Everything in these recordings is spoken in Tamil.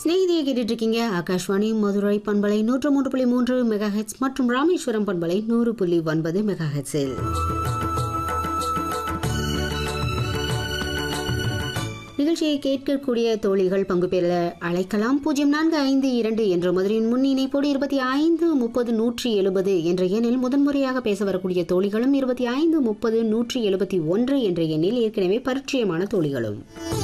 ஸ்நேகிதியை கேட்டுட்டு இருக்கீங்க ஆகாஷ்வாணி மதுரை பண்பலை நூற்று மூன்று புள்ளி மூன்று மெகா ஹெட்ஸ் மற்றும் ராமேஸ்வரம் பண்பலை நூறு புள்ளி ஒன்பது மெகா ஹெட்ஸில் நிகழ்ச்சியை கேட்கக்கூடிய தோழிகள் பங்கு பெற அழைக்கலாம் பூஜ்ஜியம் நான்கு ஐந்து இரண்டு என்ற மதுரையின் முன் இணைப்போடு இருபத்தி ஐந்து முப்பது நூற்றி எழுபது என்ற எண்ணில் முதன்முறையாக பேச வரக்கூடிய தோழிகளும் இருபத்தி ஐந்து முப்பது நூற்றி எழுபத்தி ஒன்று என்ற எண்ணில் ஏற்கனவே பரிச்சயமான தோழிகளும்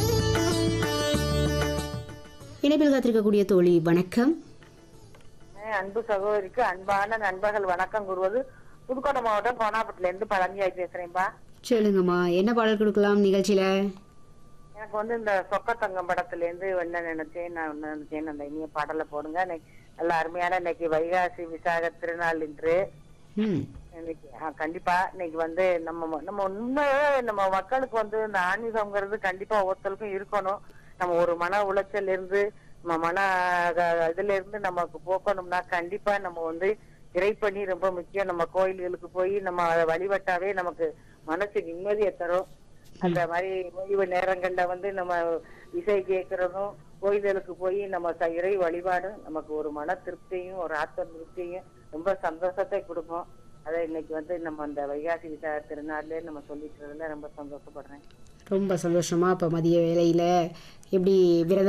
இணைப்பில் காத்திருக்கக்கூடிய தோழி வணக்கம் அஹ் அன்பு சகோதரிக்கு அன்பான நண்பர்கள் வணக்கம் கூறுவது புதுக்கோட்டை மாவட்டம் கோனாப்பட்டில இருந்து பழனியாய் பேசுறேன்பா சொல்லுங்கம்மா என்ன பாடல் கொடுக்கலாம் நிகழ்ச்சியில எனக்கு வந்து இந்த சொக்கத்தங்கம் படத்துல இருந்து என்ன நினைச்சேன் நான் என்ன நினைச்சேன் அந்த இனிய பாடலை போடுங்க இன்னைக்கு நல்ல அருமையான இன்னைக்கு வைகாசி விசாக திருநாள் இன்று ம் இன்னைக்கு ஆ, கண்டிப்பா இன்னைக்கு வந்து நம்ம ம- நம்ம உண்மையே நம்ம மக்களுக்கு வந்து இந்த ஆன்மீகம்ங்கிறது கண்டிப்பா ஒவ்வொருத்தருக்கும் இருக்கணும் நம்ம ஒரு மன உளைச்சல் இருந்து நம்ம மன க- இதுல இருந்து நமக்கு போக்கணும்னா கண்டிப்பா நம்ம வந்து இறைப்பணி ரொம்ப முக்கியம் நம்ம கோயில்களுக்கு போய் நம்ம அதை வழிபட்டாவே நமக்கு மனசு நிம்மதியை தரும் அந்த மாதிரி ஓய்வு நேரங்கள்ல வந்து நம்ம இசை கேட்கறதும் கோயில்களுக்கு போய் நம்ம ச- இறை வழிபாடும் நமக்கு ஒரு மன திருப்தியும் ஒரு ஆத்ம திருப்தியும் ரொம்ப சந்தோஷத்தை கொடுக்கும் அதை இன்னைக்கு வந்து நம்ம அந்த வைகாசி விசாக திருநாள்ல நம்ம சொல்லிக்கிறதுல ரொம்ப சந்தோஷப்படுறேன் ரொம்ப சந்தோஷமா இப்போ மதிய வேலையில் எப்படி விரதம்